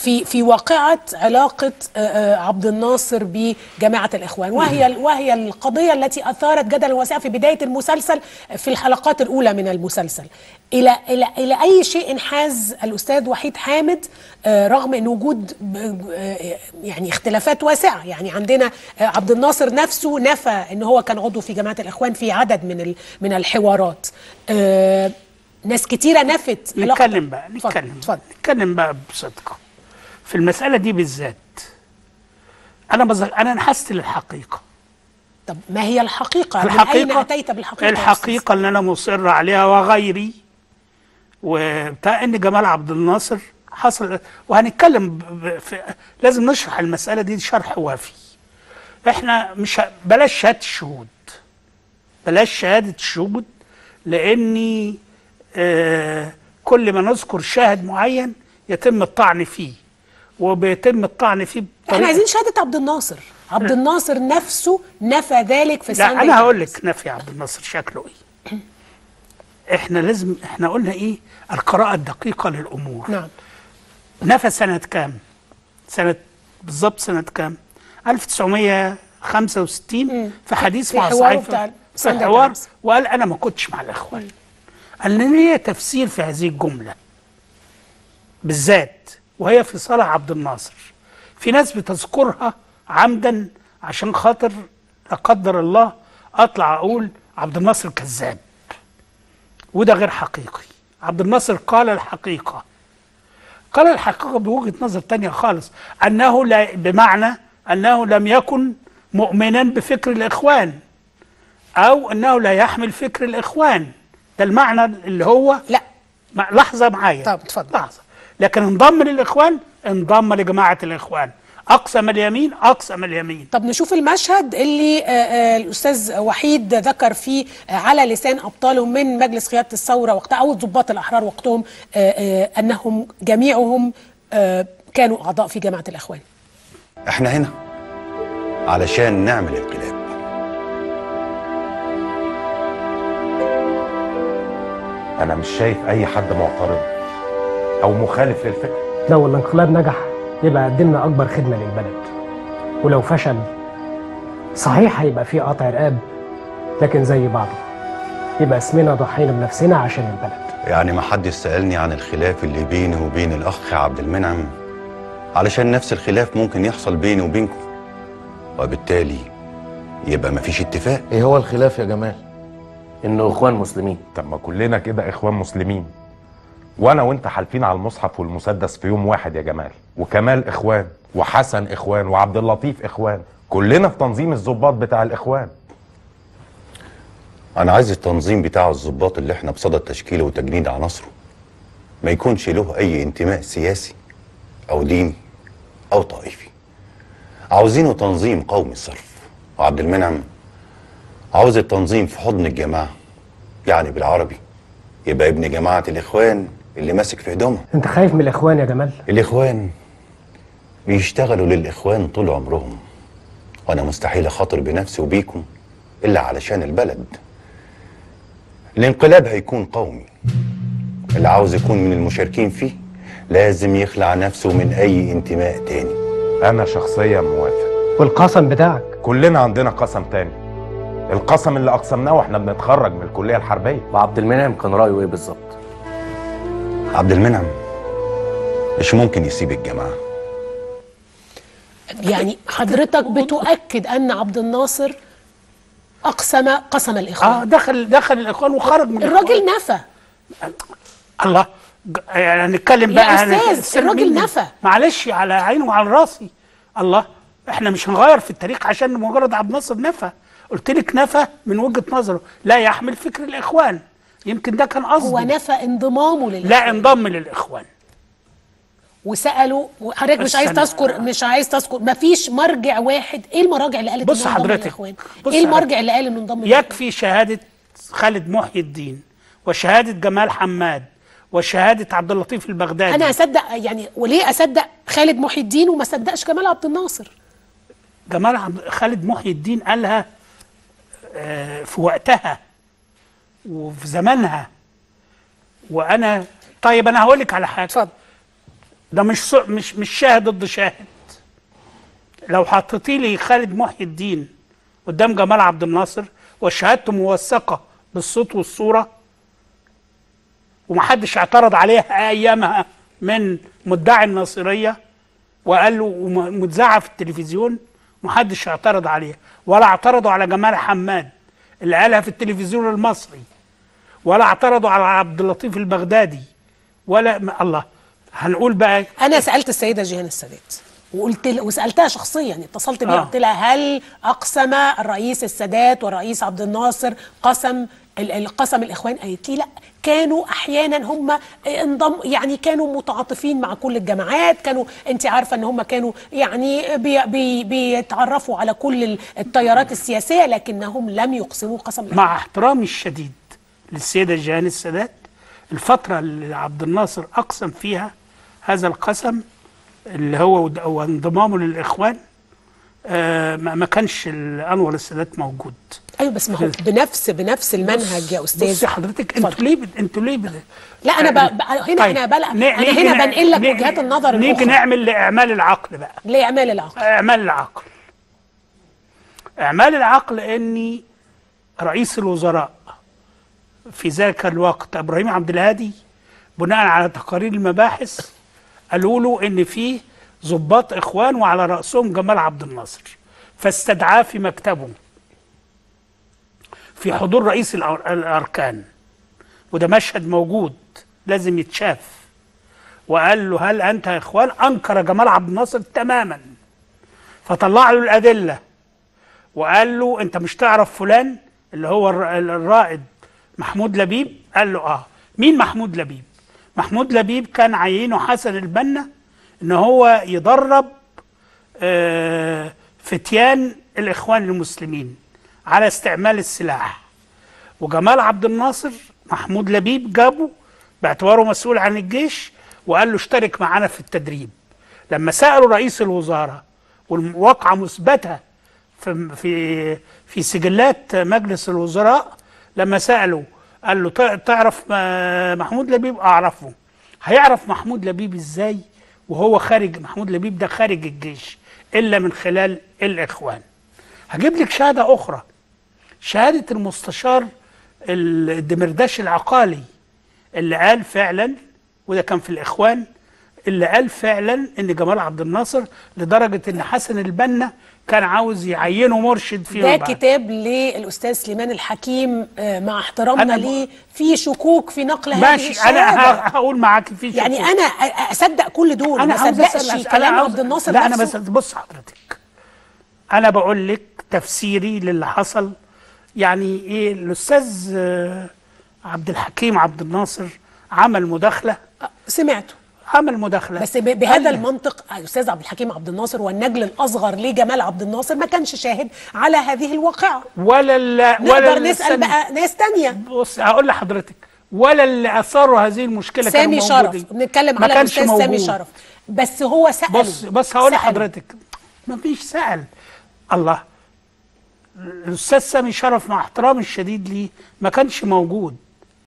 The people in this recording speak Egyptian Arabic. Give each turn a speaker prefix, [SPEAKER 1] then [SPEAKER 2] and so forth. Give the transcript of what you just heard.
[SPEAKER 1] في في واقعه علاقه آه، آه، عبد الناصر بجماعه الاخوان وهي وهي القضيه التي اثارت جدلا واسعا في بدايه المسلسل في الحلقات الاولى من المسلسل الى الى الى اي شيء انحاز الاستاذ وحيد حامد آه، رغم ان وجود ب- آه، يعني اختلافات واسعه يعني عندنا آه، عبد الناصر نفسه نفى ان هو كان عضو في جماعه الاخوان في عدد من ال- من الحوارات آه، ناس كتيره نفت علاقة-
[SPEAKER 2] نتكلم بقى
[SPEAKER 1] اتفضل،
[SPEAKER 2] نتكلم
[SPEAKER 1] اتفضل
[SPEAKER 2] نتكلم بقى بصدق في المسألة دي بالذات أنا بز... أنا انحست للحقيقة
[SPEAKER 1] طب ما هي الحقيقه من اين
[SPEAKER 2] الحقيقة
[SPEAKER 1] اتيت بالحقيقه يا أستاذ؟
[SPEAKER 2] الحقيقة اللي أنا مصر عليها وغيري وبتاع إن جمال عبد الناصر حصل وهنتكلم ب... ب... في... لازم نشرح المسألة دي شرح وافي إحنا مش ه... بلاش شهادة الشهود بلاش شهادة الشهود لأني آه كل ما نذكر شاهد معين يتم الطعن فيه وبيتم الطعن فيه
[SPEAKER 1] احنا عايزين شهاده عبد الناصر عبد الناصر نفسه نفى ذلك في
[SPEAKER 2] لا
[SPEAKER 1] ساندي
[SPEAKER 2] انا هقول لك نفي عبد الناصر شكله ايه احنا لازم احنا قلنا ايه القراءة الدقيقة للأمور
[SPEAKER 1] نعم
[SPEAKER 2] نفى سنة كام سنة بالظبط سنة كام 1965 في حديث
[SPEAKER 1] في
[SPEAKER 2] مع
[SPEAKER 1] حواره
[SPEAKER 2] صحيفة
[SPEAKER 1] بتاع
[SPEAKER 2] في
[SPEAKER 1] ساندي
[SPEAKER 2] حوار
[SPEAKER 1] تايمز.
[SPEAKER 2] وقال أنا ما كنتش مع الإخوان قال لي ليه تفسير في هذه الجملة بالذات وهي في صالح عبد الناصر في ناس بتذكرها عمدا عشان خاطر لا قدر الله اطلع اقول عبد الناصر كذاب وده غير حقيقي عبد الناصر قال الحقيقة قال الحقيقة بوجهة نظر تانية خالص أنه لا بمعنى أنه لم يكن مؤمنا بفكر الإخوان أو أنه لا يحمل فكر الإخوان ده المعنى اللي هو
[SPEAKER 1] لا
[SPEAKER 2] مع- لحظة معايا
[SPEAKER 1] طب اتفضل.
[SPEAKER 2] لحظة لكن انضم للإخوان انضم لجماعة الإخوان أقسم اليمين أقسم اليمين
[SPEAKER 1] طب نشوف المشهد اللي آه، آه، الاستاذ وحيد ذكر فيه آه، على لسان ابطاله من مجلس قياده الثوره وقتها او الضباط الاحرار وقتهم آه، آه، انهم جميعهم آه، كانوا اعضاء في جماعه الاخوان
[SPEAKER 3] احنا هنا علشان نعمل انقلاب
[SPEAKER 4] انا مش شايف اي حد معترض او مخالف للفكره
[SPEAKER 5] لو الانقلاب نجح يبقى قدمنا اكبر خدمه للبلد ولو فشل صحيح هيبقى فيه قطع رقاب لكن زي بعضه يبقى اسمنا ضحينا بنفسنا عشان البلد
[SPEAKER 3] يعني ما حدش سألني عن الخلاف اللي بيني وبين الأخ عبد المنعم علشان نفس الخلاف ممكن يحصل بيني وبينكم وبالتالي يبقى مفيش اتفاق
[SPEAKER 6] ايه هو الخلاف يا جمال انه اخوان مسلمين
[SPEAKER 4] طب ما كلنا كده اخوان مسلمين وانا وانت حالفين على المصحف والمسدس في يوم واحد يا جمال وكمال اخوان وحسن اخوان وعبد اللطيف اخوان كلنا في تنظيم الضباط بتاع الاخوان
[SPEAKER 3] أنا عايز التنظيم بتاع الضباط اللي احنا بصدد تشكيله وتجنيد عناصره ما يكونش له أي انتماء سياسي أو ديني أو طائفي عاوزينه تنظيم قومي الصرف وعبد المنعم عاوز التنظيم في حضن الجماعة يعني بالعربي يبقى ابن جماعة الإخوان اللي ماسك في هدومها
[SPEAKER 5] انت خايف من الاخوان يا جمال
[SPEAKER 3] الإخوان بيشتغلوا للإخوان طول عمرهم وأنا مستحيل أخاطر بنفسي وبيكم إلا علشان البلد الانقلاب هيكون قومي اللي عاوز يكون من المشاركين فيه لازم يخلع نفسه من أي انتماء تاني
[SPEAKER 4] انا شخصيا موافق
[SPEAKER 5] والقسم بتاعك
[SPEAKER 4] كلنا عندنا قسم تاني القسم اللي اقسمناه واحنا بنتخرج من الكليه الحربيه
[SPEAKER 6] وعبد المنعم كان رايه ايه بالظبط
[SPEAKER 3] عبد المنعم مش ممكن يسيب الجماعة
[SPEAKER 1] يعني حضرتك بتؤكد ان عبد الناصر اقسم قسم
[SPEAKER 2] اه
[SPEAKER 1] الاخوان
[SPEAKER 2] دخل دخل الإخوان وخرج من
[SPEAKER 1] الراجل
[SPEAKER 2] الإخوان.
[SPEAKER 1] نفى
[SPEAKER 2] الله ج- يعني هنتكلم
[SPEAKER 1] يا
[SPEAKER 2] بقى هن-
[SPEAKER 1] أستاذ،
[SPEAKER 2] السر
[SPEAKER 1] الراجل
[SPEAKER 2] مني.
[SPEAKER 1] نفى.
[SPEAKER 2] معلش على عيني وعلى راسي الله احنا مش هنغير في التاريخ عشان مجرد عبد الناصر نفى قلت لك نفى من وجهة نظره لا يحمل فكر الإخوان يمكن ده كان
[SPEAKER 1] هو
[SPEAKER 2] قصده
[SPEAKER 1] نفى انضمامه للاخوان
[SPEAKER 2] لا انضم للإخوان
[SPEAKER 1] وسالوا حضرتك مش
[SPEAKER 2] بس
[SPEAKER 1] عايز
[SPEAKER 2] أنا-
[SPEAKER 1] تذكر مش عايز تذكر مفيش مرجع واحد ايه المراجع اللي قالت
[SPEAKER 2] بص
[SPEAKER 1] إنه انضم
[SPEAKER 2] حضرتك،
[SPEAKER 1] للإخوان؟
[SPEAKER 2] بص
[SPEAKER 1] ايه المرجع
[SPEAKER 2] حضرتك.
[SPEAKER 1] اللي قال انه انضم للإخوان؟
[SPEAKER 2] يكفي شهادة خالد محي الدين وشهادة جمال حماد وشهادة عبد اللطيف البغدادي
[SPEAKER 1] انا اصدق يعني وليه اصدق خالد محي الدين وما صدقش جمال عبد الناصر
[SPEAKER 2] جمال عبد خالد محي الدين قالها آه، في وقتها وفي زمانها وانا طيب انا هقول لك على حاجه
[SPEAKER 1] اتفضل
[SPEAKER 2] ده مش ص- مش مش شاهد ضد شاهد لو حطيتي لي خالد محي الدين قدام جمال عبد الناصر وشهادته موثقه بالصوت والصوره ومحدش اعترض عليها ايامها من مدعي الناصريه وقال له ومتذاعه في التلفزيون محدش اعترض عليها ولا اعترضوا على جمال حماد اللي قالها في التلفزيون المصري ولا اعترضوا على عبد اللطيف البغدادي ولا ما الله هنقول بقى
[SPEAKER 1] انا سالت السيده جيهان السادات وقلت ل- وسالتها شخصيا اتصلت بيها
[SPEAKER 2] آه.
[SPEAKER 1] قلت لها هل اقسم الرئيس السادات والرئيس عبد الناصر قسم ال- ال- قسم الاخوان قالت لي لا كانوا احيانا هم انضم يعني كانوا متعاطفين مع كل الجماعات كانوا انت عارفه ان هم كانوا يعني بي بي بيتعرفوا على كل ال- التيارات السياسيه لكنهم لم يقسموا قسم الإخوان.
[SPEAKER 2] مع احترامي الشديد للسيدة جيهان السادات الفترة اللي عبد الناصر أقسم فيها هذا القسم اللي هو ود- وانضمامه للإخوان آه، ما ما كانش أنور السادات موجود
[SPEAKER 1] ايوه بس ما هو بنفس بنفس المنهج يا استاذ
[SPEAKER 2] بصي حضرتك انتوا ليه بت- انتوا ليه بت-
[SPEAKER 1] لا انا ب... ب... هنا
[SPEAKER 2] طيب،
[SPEAKER 1] انا بلع...
[SPEAKER 2] ن-
[SPEAKER 1] انا
[SPEAKER 2] نيجي
[SPEAKER 1] هنا
[SPEAKER 2] نع-
[SPEAKER 1] بنقل لك
[SPEAKER 2] نيجي-
[SPEAKER 1] وجهات النظر
[SPEAKER 2] نيجي
[SPEAKER 1] الاخرى
[SPEAKER 2] نعمل لإعمال العقل بقى
[SPEAKER 1] لاعمال العقل
[SPEAKER 2] إعمال العقل إعمال العقل إني رئيس الوزراء في ذاك الوقت إبراهيم عبد الهادي بناء على تقارير المباحث قالوا له إن في ضباط إخوان وعلى رأسهم جمال عبد الناصر فاستدعاه في مكتبه في حضور رئيس الأر- الأركان وده مشهد موجود لازم يتشاف وقال له هل أنت يا إخوان أنكر جمال عبد الناصر تماماً فطلع له الأدلة وقال له أنت مش تعرف فلان اللي هو الر- الرائد محمود لبيب قال له آه مين محمود لبيب محمود لبيب كان عينه حسن البنا إن هو يدرب آه، فتيان الإخوان المسلمين على استعمال السلاح وجمال عبد الناصر محمود لبيب جابه باعتباره مسؤول عن الجيش وقال له اشترك معانا في التدريب لما سألوا رئيس الوزراء والواقعة مثبتة في في في سجلات مجلس الوزراء لما سألوا قال له "تع- تعرف آه، محمود لبيب أعرفه هيعرف محمود لبيب إزاي وهو خارج محمود لبيب ده خارج الجيش إلا من خلال الإخوان هجيب لك شهادة أخرى شهادة المستشار الدمرداش العقالي اللي قال فعلا وده كان في الإخوان اللي قال فعلا ان جمال عبد الناصر لدرجه ان حسن البنا كان عاوز يعينه مرشد فيما
[SPEAKER 1] ده
[SPEAKER 2] بعد
[SPEAKER 1] كتاب للاستاذ سليمان الحكيم آه، مع احترامنا
[SPEAKER 2] أنا ب-
[SPEAKER 1] ليه في شكوك في نقل هذه
[SPEAKER 2] ماشي انا
[SPEAKER 1] الشهاده
[SPEAKER 2] ه- هقول معاك في
[SPEAKER 1] يعني
[SPEAKER 2] شكوك.
[SPEAKER 1] انا أ- اصدق كل دول
[SPEAKER 2] انا
[SPEAKER 1] ما
[SPEAKER 2] عاوز
[SPEAKER 1] صدقش
[SPEAKER 2] أسأل أنا
[SPEAKER 1] كلام
[SPEAKER 2] عاوز-
[SPEAKER 1] عبد الناصر
[SPEAKER 2] لا انا
[SPEAKER 1] نفسه
[SPEAKER 2] بس بص حضرتك انا بقول لك تفسيري للي حصل يعني ايه الاستاذ آه، عبد الحكيم عبد الناصر عمل مداخله
[SPEAKER 1] سمعته
[SPEAKER 2] عمل مداخله
[SPEAKER 1] بس ب- بهذا
[SPEAKER 2] قال-
[SPEAKER 1] المنطق الاستاذ عبد الحكيم عبد الناصر والنجل الاصغر لجمال عبد الناصر ما كانش شاهد على هذه الواقعه
[SPEAKER 2] ولا ال- ولا
[SPEAKER 1] نقدر
[SPEAKER 2] اللي
[SPEAKER 1] نسال
[SPEAKER 2] استنى.
[SPEAKER 1] بقى ناس تانية
[SPEAKER 2] بص هقول لحضرتك ولا اللي اثاروا هذه المشكله
[SPEAKER 1] سامي
[SPEAKER 2] كانوا
[SPEAKER 1] شرف
[SPEAKER 2] موجودين.
[SPEAKER 1] بنتكلم
[SPEAKER 2] ما
[SPEAKER 1] على
[SPEAKER 2] كانش
[SPEAKER 1] الاستاذ سامي
[SPEAKER 2] موجود.
[SPEAKER 1] شرف بس هو ساله
[SPEAKER 2] بص بص هقول
[SPEAKER 1] سأله.
[SPEAKER 2] لحضرتك ما فيش سأل الله الاستاذ سامي شرف مع احترامي الشديد ليه ما كانش موجود